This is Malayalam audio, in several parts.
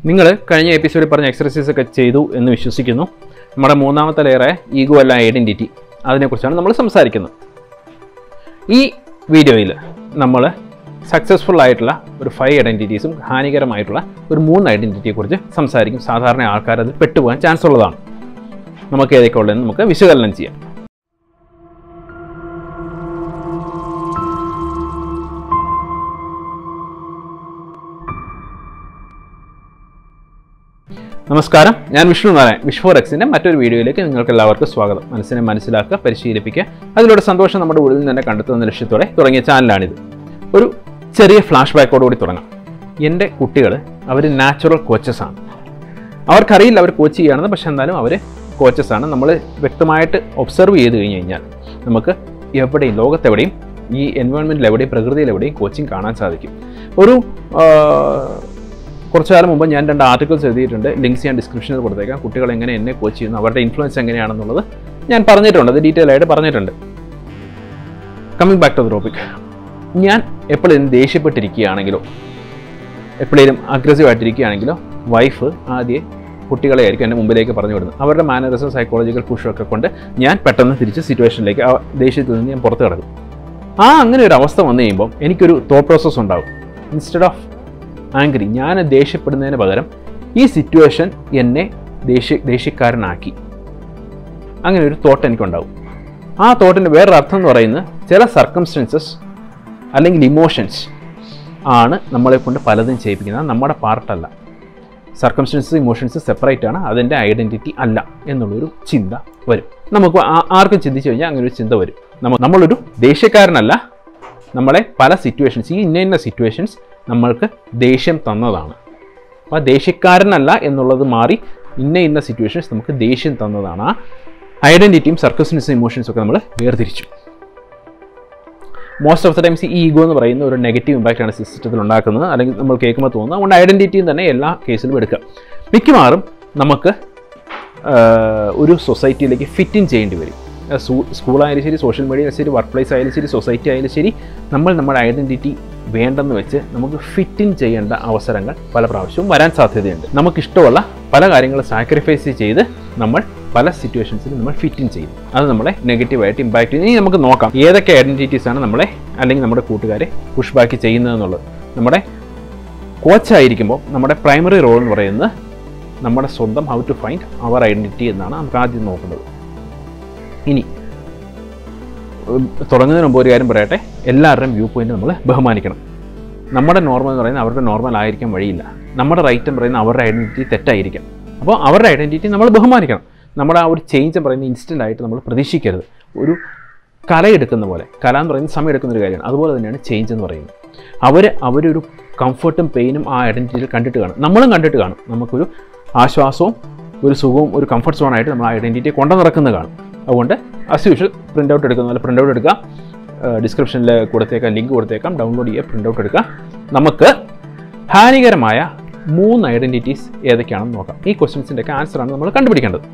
നിങ്ങൾ കഴിഞ്ഞ എപ്പിസോഡിൽ പറഞ്ഞ എക്സർസൈസ് ഒക്കെ ചെയ്തു എന്ന് വിശ്വസിക്കുന്നു നമ്മുടെ മൂന്നാമത്തെ ലെയറെ ഈഗോ അല്ല ഐഡൻറ്റിറ്റി അതിനെക്കുറിച്ചാണ് നമ്മൾ സംസാരിക്കുന്നത് ഈ വീഡിയോയിൽ നമ്മൾ സക്സസ്ഫുൾ ആയിട്ടുള്ള ഒരു ഫൈവ് ഐഡൻറ്റിറ്റീസും ഹാനികരമായിട്ടുള്ള ഒരു മൂന്ന് ഐഡൻറ്റിറ്റിയെക്കുറിച്ച് സംസാരിക്കും സാധാരണ ആൾക്കാർ അത് പെട്ടുപോകാൻ ചാൻസ് ഉള്ളതാണ് നമുക്ക് ഏതൊക്കെ ഉള്ളതെന്ന് നമുക്ക് വിശകലനം ചെയ്യാം നമസ്കാരം ഞാൻ വിഷ്ണു നാരായൺ വിഷ്ഫോറെക്സിൻ്റെ മറ്റൊരു വീഡിയോയിലേക്ക് നിങ്ങൾക്ക് എല്ലാവർക്കും സ്വാഗതം മനസ്സിനെ മനസ്സിലാക്കുക പരിശീലിപ്പിക്കുക അതിലൂടെ സന്തോഷം നമ്മുടെ ഉള്ളിൽ നിന്ന് തന്നെ കണ്ടെത്തുന്ന ലക്ഷ്യത്തോടെ തുടങ്ങിയ ചാനലാണിത് ഒരു ചെറിയ ഫ്ലാഷ് ബാക്കോടുകൂടി തുടങ്ങാം എൻ്റെ കുട്ടികൾ അവർ നാച്ചുറൽ കോച്ചസ് ആണ് അവർക്കറിയില്ല അവർ കോച്ച് ചെയ്യുകയാണെന്ന് പക്ഷെ എന്നാലും അവർ കോച്ചസ് ആണ് നമ്മൾ വ്യക്തമായിട്ട് ഒബ്സർവ് ചെയ്ത് കഴിഞ്ഞ് കഴിഞ്ഞാൽ നമുക്ക് എവിടെയും ലോകത്തെവിടെയും ഈ എൻവയോൺമെൻറ്റിൽ എവിടെയും പ്രകൃതിയിൽ എവിടെയും കോച്ചിങ് കാണാൻ സാധിക്കും ഒരു ആ, കുറച്ച് കാലം മുമ്പ് ഞാൻ രണ്ട് ആർട്ടിക്കിൾസ് എഴുതിയിട്ടുണ്ട് ലിങ്ക്സ് ഞാൻ ഡിസ്ക്രിപ്ഷനിൽ കൊടുത്തേക്കാം കുട്ടികൾ എങ്ങനെ എന്നെ കോച്ച് ചെയ്യുന്നു അവരുടെ ഇൻഫ്ലുവൻസ് എങ്ങനെയാണെന്നുള്ളത് ഞാൻ പറഞ്ഞിട്ടുണ്ട് അത് ഡീറ്റെയിൽ ആയിട്ട് പറഞ്ഞിട്ടുണ്ട് coming back to the topic ഞാൻ എപ്പോഴും ദേഷ്യപ്പെട്ടിരിക്കുകയാണെങ്കിലോ എപ്പോഴേലും അഗ്രസീവ് ആയിട്ടിരിക്കുകയാണെങ്കിലോ വൈഫ് ആദ്യം കുട്ടികളെ ആയിരിക്കും എൻ്റെ മുമ്പിലേക്ക് പറഞ്ഞു വിടുന്നത് അവരുടെ മാനറിസം സൈക്കോളജിക്കൽ പുഷൊക്കെ കൊണ്ട് ഞാൻ പെട്ടെന്ന് തിരിച്ച് സിറ്റുവേഷനിലേക്ക് ആ ദേഷ്യത്തിൽ നിന്ന് ഞാൻ പുറത്ത് കിടക്കും ആ അങ്ങനെ ഒരു അവസ്ഥ വന്നു കഴിയുമ്പോൾ എനിക്കൊരു തോട്ട് പ്രോസസ്സ് ഉണ്ടാവും ഇൻസ്റ്റെഡ് ഓഫ് ആംഗ്രി ഞാൻ ദേഷ്യപ്പെടുന്നതിന് പകരം ഈ സിറ്റുവേഷൻ എന്നെ ദേഷ്യ ദേഷ്യക്കാരനാക്കി അങ്ങനെ ഒരു തോട്ട് എനിക്കുണ്ടാവും ആ തോട്ടിൻ്റെ വേറൊരു അർത്ഥം എന്ന് പറയുന്നത് ചില സർക്കംസ്റ്റൻസസ് അല്ലെങ്കിൽ ഇമോഷൻസ് ആണ് നമ്മളെ കൊണ്ട് പലതും ചെയ്യിപ്പിക്കുന്നത് നമ്മുടെ പാർട്ടല്ല സർക്കംസ്റ്റൻസസ് ഇമോഷൻസ് സെപ്പറേറ്റ് ആണ് അതിൻ്റെ ഐഡൻറ്റിറ്റി അല്ല എന്നുള്ളൊരു ചിന്ത വരും നമുക്ക് ആ- ആർക്കും ചിന്തിച്ചു കഴിഞ്ഞാൽ അങ്ങനെ ഒരു ചിന്ത വരും നമ്മ നമ്മളൊരു ദേഷ്യക്കാരനല്ല നമ്മളെ പല സിറ്റുവേഷൻസ് ഈ ഇന്ന ഇന്ന സിറ്റുവേഷൻസ് നമ്മൾക്ക് ദേഷ്യം തന്നതാണ് അപ്പോൾ ആ ദേഷ്യക്കാരനല്ല എന്നുള്ളത് മാറി ഇന്ന ഇന്ന സിറ്റുവേഷൻസ് നമുക്ക് ദേഷ്യം തന്നതാണ് ആ ഐഡൻറ്റിറ്റിയും സർക്കസ്നസും ഇമോഷൻസും ഒക്കെ നമ്മൾ വേർതിരിച്ചു മോസ്റ്റ് ഓഫ് ദ ടൈംസ് ഈ ഈഗോ എന്ന് പറയുന്ന ഒരു നെഗറ്റീവ് ഇമ്പാക്റ്റാണ് സിസ്റ്റത്തിൽ ഉണ്ടാക്കുന്നത് അല്ലെങ്കിൽ നമ്മൾ കേൾക്കുമ്പോൾ തോന്നുന്നത് അതുകൊണ്ട് ഐഡൻറ്റിറ്റിയും തന്നെ എല്ലാ കേസിലും എടുക്കുക മിക്കവാറും നമുക്ക് ആഹ്, ഒരു സൊസൈറ്റിയിലേക്ക് ഫിറ്റ് ഇൻ ചെയ്യേണ്ടി വരും സ്കൂളായാലും ശരി സോഷ്യൽ മീഡിയ ആയാലും ശരി വർക്ക് പ്ലേസ് ആയാലും ശരി സൊസൈറ്റി ആയാലും ശരി നമ്മൾ നമ്മുടെ ഐഡൻറ്റിറ്റി വേണ്ടെന്ന് വെച്ച് നമുക്ക് ഫിറ്റ് ഇൻ ചെയ്യേണ്ട അവസരങ്ങൾ പല പ്രാവശ്യവും വരാൻ സാധ്യതയുണ്ട് നമുക്കിഷ്ടമുള്ള പല കാര്യങ്ങളും സാക്രിഫൈസ് ചെയ്ത് നമ്മൾ പല സിറ്റുവേഷൻസിലും നമ്മൾ ഫിറ്റ് ഇൻ ചെയ്യും അത് നമ്മളെ നെഗറ്റീവായിട്ട് ഇമ്പാക്ട് ചെയ്യും ഇനി നമുക്ക് നോക്കാം ഏതൊക്കെ ഐഡൻറ്റിറ്റീസ് ആണ് നമ്മളെ അല്ലെങ്കിൽ നമ്മുടെ കൂട്ടുകാരെ പുഷ് ബാക്ക് ചെയ്യുന്നതെന്നുള്ളത് നമ്മുടെ കോച്ചായിരിക്കുമ്പോൾ നമ്മുടെ പ്രൈമറി റോൾ എന്ന് പറയുന്നത് നമ്മുടെ സ്വന്തം how to find our identity എന്നാണ് നമുക്ക് ആദ്യം നോക്കുന്നത് ഇനി ഉം, തുടങ്ങുന്നതിന് മുമ്പ് ഒരു കാര്യം പറയട്ടെ എല്ലാവരുടെയും വ്യൂ പോയിന്റ് നമ്മൾ ബഹുമാനിക്കണം നമ്മുടെ നോർമൽ എന്ന് പറയുന്നത് അവരുടെ നോർമൽ ആയിരിക്കാൻ വഴിയില്ല നമ്മുടെ റൈറ്റ് എന്ന് പറയുന്നത് അവരുടെ ഐഡൻറ്റിറ്റി തെറ്റായിരിക്കാം അപ്പോൾ അവരുടെ ഐഡൻറ്റിറ്റി നമ്മൾ ബഹുമാനിക്കണം നമ്മുടെ ആ ഒരു ചേഞ്ച് എന്ന് പറയുന്നത് ഇൻസ്റ്റൻ്റ് ആയിട്ട് നമ്മൾ പ്രതീക്ഷിക്കരുത് ഒരു കല എടുക്കുന്ന പോലെ കല എന്ന് പറയുന്നത് സമയം എടുക്കുന്ന ഒരു കാര്യമാണ് അതുപോലെ തന്നെയാണ് ചേഞ്ച് എന്ന് പറയുന്നത് അവർ അവരൊരു കംഫർട്ടും പെയിനും ആ ഐഡൻറ്റിറ്റിയിൽ കണ്ടിട്ട് കാണും നമ്മളും കണ്ടിട്ട് കാണും നമുക്കൊരു ആശ്വാസവും ഒരു സുഖവും ഒരു കംഫർട്ട് സോണായിട്ട് നമ്മൾ ആ ഐഡൻറ്റിറ്റിയെ കൊണ്ടു നടക്കുന്നത് കാണും അതുകൊണ്ട് അസ് യൂഷ്വൽ പ്രിൻ്റ് ഔട്ട് എടുക്കുന്ന പോലെ പ്രിൻ്റ് ഔട്ട് എടുക്കുക ഡിസ്ക്രിപ്ഷനിൽ കൊടുത്തേക്കാം ലിങ്ക് കൊടുത്തേക്കാം ഡൗൺലോഡ് ചെയ്യുക പ്രിൻ്റ് ഔട്ട് എടുക്കുക നമുക്ക് ഹാനികരമായ മൂന്ന് ഐഡൻറ്റിറ്റീസ് ഏതൊക്കെയാണെന്ന് നോക്കാം ഈ ക്വസ്റ്റ്യൻസിൻ്റെ ഒക്കെ ആൻസറാണ് നമ്മൾ കണ്ടുപിടിക്കേണ്ടത്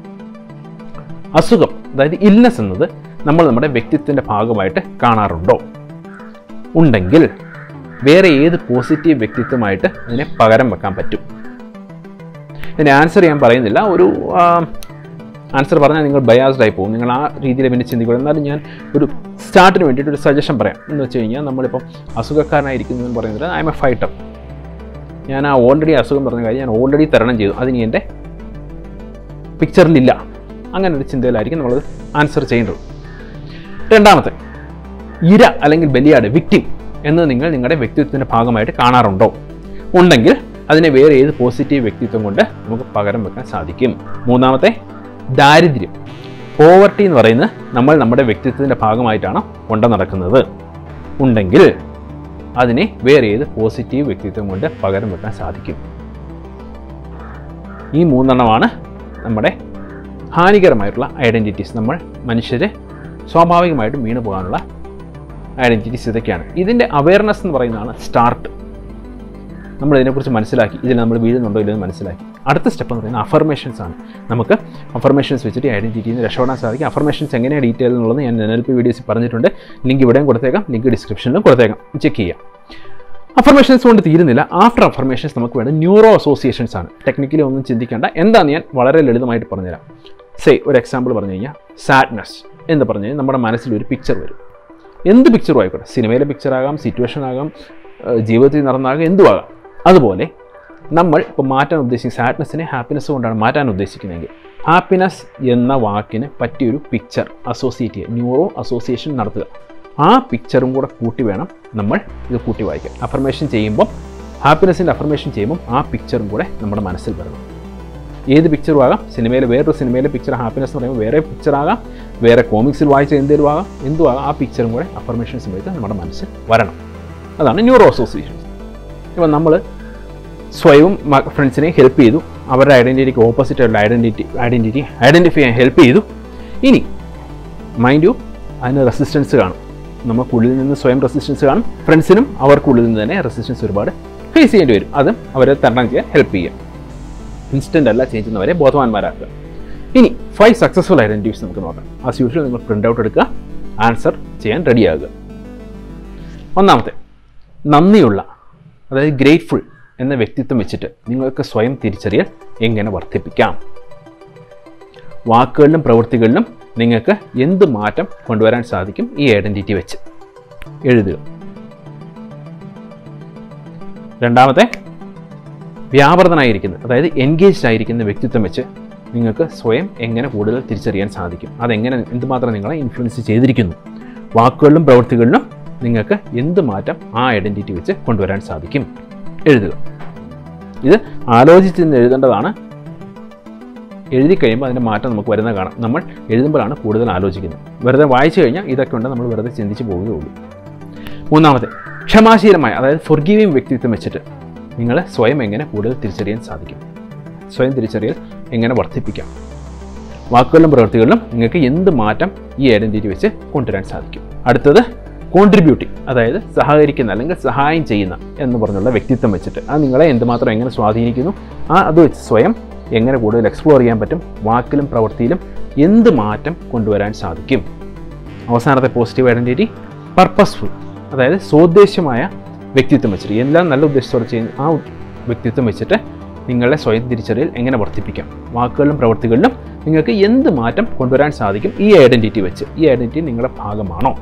അസുഖം അതായത് ഇൽനെസ് എന്നത് നമ്മൾ നമ്മുടെ വ്യക്തിത്വത്തിൻ്റെ ഭാഗമായിട്ട് കാണാറുണ്ടോ ഉണ്ടെങ്കിൽ വേറെ ഏത് പോസിറ്റീവ് വ്യക്തിത്വമായിട്ട് അതിനെ പകരം വെക്കാൻ പറ്റും ഇതിൻ്റെ ആൻസർ ഞാൻ പറയുന്നില്ല ഒരു ആൻസർ പറഞ്ഞാൽ നിങ്ങൾ ബയാസ്ഡ് ആയി പോകും നിങ്ങൾ ആ രീതിയിൽ പിന്നെ ചിന്തിക്കുക എന്നാലും ഞാൻ ഒരു സ്റ്റാർട്ടിന് വേണ്ടിയിട്ട് ഒരു സജഷൻ പറയാം എന്ന് വെച്ച് കഴിഞ്ഞാൽ നമ്മളിപ്പം അസുഖക്കാരനായിരിക്കുന്നു എന്ന് പറയുന്നത് ഐ എം എ ഫൈറ്റർ ഞാൻ ആ ഓൾറെഡി അസുഖം പറഞ്ഞ കാര്യം ഞാൻ ഓൾറെഡി തരണം ചെയ്തു അതിന് എൻ്റെ പിക്ചറിലില്ല അങ്ങനെ ഒരു ചിന്തയിലായിരിക്കും നമ്മൾ ആൻസർ ചെയ്യേണ്ടത് രണ്ടാമത്തെ ഇര അല്ലെങ്കിൽ ബലിയാട് വിക്ടിം എന്ന് നിങ്ങൾ നിങ്ങളുടെ വ്യക്തിത്വത്തിൻ്റെ ഭാഗമായിട്ട് കാണാറുണ്ടോ ഉണ്ടെങ്കിൽ അതിനെ വേറെ ഏത് പോസിറ്റീവ് വ്യക്തിത്വം കൊണ്ട് നമുക്ക് പകരം വെക്കാൻ സാധിക്കും മൂന്നാമത്തെ ദാരിദ്ര്യം പോവർട്ടി എന്ന് പറയുന്നത് നമ്മൾ നമ്മുടെ വ്യക്തിത്വത്തിൻ്റെ ഭാഗമായിട്ടാണ് കൊണ്ടു നടക്കുന്നത് ഉണ്ടെങ്കിൽ അതിനെ വേറെ ഏത് പോസിറ്റീവ് വ്യക്തിത്വം കൊണ്ട് പകരം വെക്കാൻ സാധിക്കും ഈ മൂന്നെണ്ണമാണ് നമ്മുടെ ഹാനികരമായിട്ടുള്ള ഐഡൻറ്റിറ്റീസ് നമ്മൾ മനുഷ്യരെ സ്വാഭാവികമായിട്ടും വീണു പോകാനുള്ള ഐഡൻറ്റിറ്റീസ് ഇതൊക്കെയാണ് ഇതിൻ്റെ അവയർനെസ് എന്ന് പറയുന്നതാണ് സ്റ്റാർട്ട് നമ്മൾ ഇതിനെക്കുറിച്ച് മനസ്സിലാക്കി ഇതിൽ നമ്മൾ വീഴുന്നുണ്ടോ ഇല്ലെന്ന് മനസ്സിലാക്കി അടുത്ത സ്റ്റെപ്പ് എന്ന് പറയുന്നത് അഫർമേഷൻസ് ആണ് നമുക്ക് അഫർമേഷൻസ് വെച്ചിട്ട് ഐഡൻറ്റിറ്റിയിൽ നിന്ന് രക്ഷപ്പെടാൻ സാധിക്കും അഫർമേഷൻസ് എങ്ങനെയാണ് ഡീറ്റെയിൽ എന്നുള്ളത് ഞാൻ എൻ എൽ പി വീഡിയോസിൽ പറഞ്ഞിട്ടുണ്ട് ലിങ്ക് ഇവിടെയും കൊടുത്തേക്കാം ലിങ്ക് ഡിസ്ക്രിപ്ഷനിലും കൊടുത്തേക്കാം ചെക്ക് ചെയ്യാം അഫർമേഷൻസ് കൊണ്ട് തീരുന്നില്ല ആഫ്റ്റർ അഫർമേഷൻസ് നമുക്ക് വേണ്ട ന്യൂറോ അസോസിയേഷൻസ് ആണ് ടെക്നിക്കലി ഒന്നും ചിന്തിക്കേണ്ട എന്താണെന്ന് ഞാൻ വളരെ ലളിതമായിട്ട് പറഞ്ഞുതരാം സേ ഒരു എക്സാമ്പിൾ പറഞ്ഞു കഴിഞ്ഞാൽ സാഡ്നെസ് എന്ന് പറഞ്ഞു കഴിഞ്ഞാൽ നമ്മുടെ മനസ്സിൽ ഒരു പിക്ചർ വരും എന്ത് പിക്ചറും ആയിക്കോട്ടെ സിനിമയിലെ പിക്ചർ ആകാം സിറ്റുവേഷൻ ആകാം ഏഹ് ജീവിതത്തിൽ നടന്നാകാം എന്തുമാകാം അതുപോലെ നമ്മൾ ഇപ്പോൾ മാറ്റാൻ ഉദ്ദേശിക്കുന്ന സാഡ്നെസ്സിനെ ഹാപ്പിനെസ് കൊണ്ടാണ് മാറ്റാൻ ഉദ്ദേശിക്കുന്നതെങ്കിൽ ഹാപ്പിനെസ് എന്ന വാക്കിന് പറ്റിയൊരു പിക്ചർ അസോസിയേറ്റ് ചെയ്യുക ന്യൂറോ അസോസിയേഷൻ നടത്തുക ആ പിക്ചറും കൂടെ കൂട്ടി വേണം നമ്മൾ ഇത് കൂട്ടി വായിക്കാൻ അഫർമേഷൻ ചെയ്യുമ്പോൾ ഹാപ്പിനെസ്സിൻ്റെ അഫർമേഷൻ ചെയ്യുമ്പോൾ ആ പിക്ചറും കൂടെ നമ്മുടെ മനസ്സിൽ വരണം ഏത് പിക്ചറും ആകാം സിനിമയിലെ വേറൊരു സിനിമയിലെ പിക്ചർ ഹാപ്പിനെസ് എന്ന് പറയുമ്പോൾ വേറെ പിക്ചർ ആകാം വേറെ കോമിക്സിൽ വായിച്ച എന്തെങ്കിലും ആകാം എന്തും ആകാം ആ പിക്ചറും കൂടെ അഫർമേഷൻ സമയത്ത് നമ്മുടെ മനസ്സിൽ വരണം അതാണ് ന്യൂറോ അസോസിയേഷൻസ് ഇപ്പം നമ്മൾ സ്വയവും ഫ്രണ്ട്സിനെ ഹെൽപ്പ് ചെയ്തു അവരുടെ ഐഡൻറ്റിറ്റിക്ക് ഓപ്പോസിറ്റ് ആയിട്ടുള്ള ഐഡൻറ്റിറ്റി ഐഡൻറ്റിറ്റി ഐഡൻറ്റിഫൈ ചെയ്യാൻ ഹെൽപ്പ് ചെയ്തു ഇനി മൈൻഡ് യു അതിന് റെസിസ്റ്റൻസ് കാണും നമുക്കുള്ളിൽ നിന്ന് സ്വയം റെസിസ്റ്റൻസ് കാണും ഫ്രണ്ട്സിനും അവർക്കുള്ളിൽ നിന്ന് തന്നെ റെസിസ്റ്റൻസ് ഒരുപാട് ഫേസ് ചെയ്യേണ്ടി വരും അതും അവരെ തരണം ചെയ്യാൻ ഹെൽപ്പ് ചെയ്യുക ഇൻസ്റ്റൻ്റ് അല്ല ചേഞ്ച് ചെയ്യുന്നവരെ ബോധവാന്മാരാക്കുക ഇനി ഫൈവ് സക്സസ്ഫുൾ ഐഡൻറ്റിറ്റീസ് നമുക്ക് നോക്കാം ആസ് യൂഷ്വൽ നിങ്ങൾ പ്രിൻ്റ് ഔട്ട് എടുക്കുക ആൻസർ ചെയ്യാൻ റെഡിയാകുക ഒന്നാമത്തെ നന്ദിയുള്ള അതായത് ഗ്രേറ്റ്ഫുൾ എന്ന വ്യക്തിത്വം വെച്ചിട്ട് നിങ്ങൾക്ക് സ്വയം തിരിച്ചറിയൽ എങ്ങനെ വർദ്ധിപ്പിക്കാം വാക്കുകളിലും പ്രവൃത്തികളിലും നിങ്ങൾക്ക് എന്ത് മാറ്റം കൊണ്ടുവരാൻ സാധിക്കും ഈ ഐഡൻറ്റിറ്റി വെച്ച് എഴുതുക രണ്ടാമത്തെ വ്യാപൃതനായിരിക്കുന്ന അതായത് എൻഗേജ്ഡ് ആയിരിക്കുന്ന വ്യക്തിത്വം വെച്ച് നിങ്ങൾക്ക് സ്വയം എങ്ങനെ കൂടുതൽ തിരിച്ചറിയാൻ സാധിക്കും അതെങ്ങനെ എന്തുമാത്രം നിങ്ങളെ ഇൻഫ്ലുവൻസ് ചെയ്തിരിക്കുന്നു വാക്കുകളിലും പ്രവൃത്തികളിലും നിങ്ങൾക്ക് എന്ത് മാറ്റം ആ ഐഡൻറ്റിറ്റി വെച്ച് കൊണ്ടുവരാൻ സാധിക്കും എഴുതുക ഇത് ആലോചിച്ച് നിന്ന് എഴുതേണ്ടതാണ് എഴുതി കഴിയുമ്പോൾ അതിൻ്റെ മാറ്റം നമുക്ക് വരുന്ന കാണാം നമ്മൾ എഴുതുമ്പോഴാണ് കൂടുതൽ ആലോചിക്കുന്നത് വെറുതെ വായിച്ചു കഴിഞ്ഞാൽ ഇതൊക്കെ ഉണ്ട് നമ്മൾ വെറുതെ ചിന്തിച്ച് പോവുകയുള്ളൂ മൂന്നാമത്തെ ക്ഷമാശീലമായ അതായത് ഫൊർഗീവിങ് വ്യക്തിത്വം വെച്ചിട്ട് നിങ്ങൾ സ്വയം എങ്ങനെ കൂടുതൽ തിരിച്ചറിയാൻ സാധിക്കും സ്വയം തിരിച്ചറിയൽ എങ്ങനെ വർദ്ധിപ്പിക്കാം വാക്കുകളിലും പ്രവൃത്തികളിലും നിങ്ങൾക്ക് എന്ത് മാറ്റം ഈ ഐഡൻറ്റിറ്റി വെച്ച് കൊണ്ടുവരാൻ സാധിക്കും അടുത്തത് കോൺട്രിബ്യൂട്ടിങ് അതായത് സഹകരിക്കുന്ന അല്ലെങ്കിൽ സഹായം ചെയ്യുന്ന എന്ന് പറഞ്ഞുള്ള വ്യക്തിത്വം വെച്ചിട്ട് അത് നിങ്ങളെ എന്തുമാത്രം എങ്ങനെ സ്വാധീനിക്കുന്നു ആ അത് വെച്ച് സ്വയം എങ്ങനെ കൂടുതൽ എക്സ്പ്ലോർ ചെയ്യാൻ പറ്റും വാക്കിലും പ്രവൃത്തിയിലും എന്ത് മാറ്റം കൊണ്ടുവരാൻ സാധിക്കും അവസാനത്തെ പോസിറ്റീവ് ഐഡൻറ്റിറ്റി പർപ്പസ്ഫുൾ അതായത് സ്വോദ്ദേശ്യമായ വ്യക്തിത്വം വെച്ചിട്ട് എല്ലാം നല്ല ഉദ്ദേശത്തോടെ ചെയ്യുന്ന ആ വ്യക്തിത്വം വെച്ചിട്ട് നിങ്ങളുടെ സ്വയം തിരിച്ചറിയൽ എങ്ങനെ വർദ്ധിപ്പിക്കാം വാക്കുകളിലും പ്രവൃത്തികളിലും നിങ്ങൾക്ക് എന്ത് മാറ്റം കൊണ്ടുവരാൻ സാധിക്കും ഈ ഐഡൻറ്റിറ്റി വെച്ച് ഈ ഐഡൻറ്റിറ്റി നിങ്ങളുടെ ഭാഗമാണോ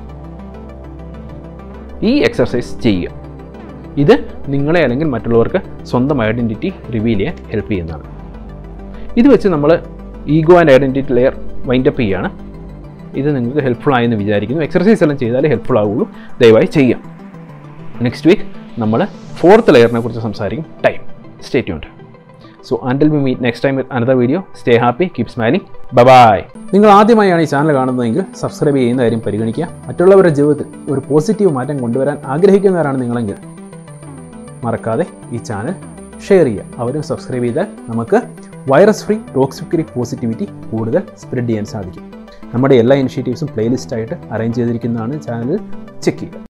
ഈ എക്സർസൈസ് ചെയ്യുക ഇത് നിങ്ങളെ അല്ലെങ്കിൽ മറ്റുള്ളവർക്ക് സ്വന്തം ഐഡൻറ്റിറ്റി റിവീൽ ചെയ്യാൻ ഹെൽപ്പ് ചെയ്യുന്നതാണ് ഇത് വെച്ച് നമ്മൾ ego and identity layer wind up ചെയ്യുകയാണ് ഇത് നിങ്ങൾക്ക് ഹെൽപ്ഫുൾ ആയെന്ന് വിചാരിക്കുന്നു എക്സർസൈസ് എല്ലാം ചെയ്താലേ ഹെൽപ്ഫുൾ ആവുള്ളൂ ദയവായി ചെയ്യാം നെക്സ്റ്റ് വീക്ക് നമ്മൾ ഫോർത്ത് ലെയറിനെ കുറിച്ച് സംസാരിക്കും time stay tuned so until we meet next time with another video stay happy keep smiling bye നിങ്ങൾ ആദ്യമായാണ് ഈ ചാനൽ കാണുന്നതെങ്കിൽ സബ്സ്ക്രൈബ് ചെയ്യുന്ന കാര്യം പരിഗണിക്കുക മറ്റുള്ളവരുടെ ജീവിതത്തിൽ ഒരു പോസിറ്റീവ് മാറ്റം കൊണ്ടുവരാൻ ആഗ്രഹിക്കുന്നവരാണ് നിങ്ങളെങ്കിൽ മറക്കാതെ ഈ ചാനൽ ഷെയർ ചെയ്യുക അവരും സബ്സ്ക്രൈബ് ചെയ്താൽ നമുക്ക് വൈറസ് ഫ്രീ ടോക്സിക് പോസിറ്റിവിറ്റി കൂടുതൽ സ്പ്രെഡ് ചെയ്യാൻ സാധിക്കും നമ്മുടെ എല്ലാ ഇനിഷ്യേറ്റീവ്സും പ്ലേലിസ്റ്റായിട്ട് അറേഞ്ച് ചെയ്തിരിക്കുന്നതാണ് ചാനൽ ചെക്ക് ചെയ്യുക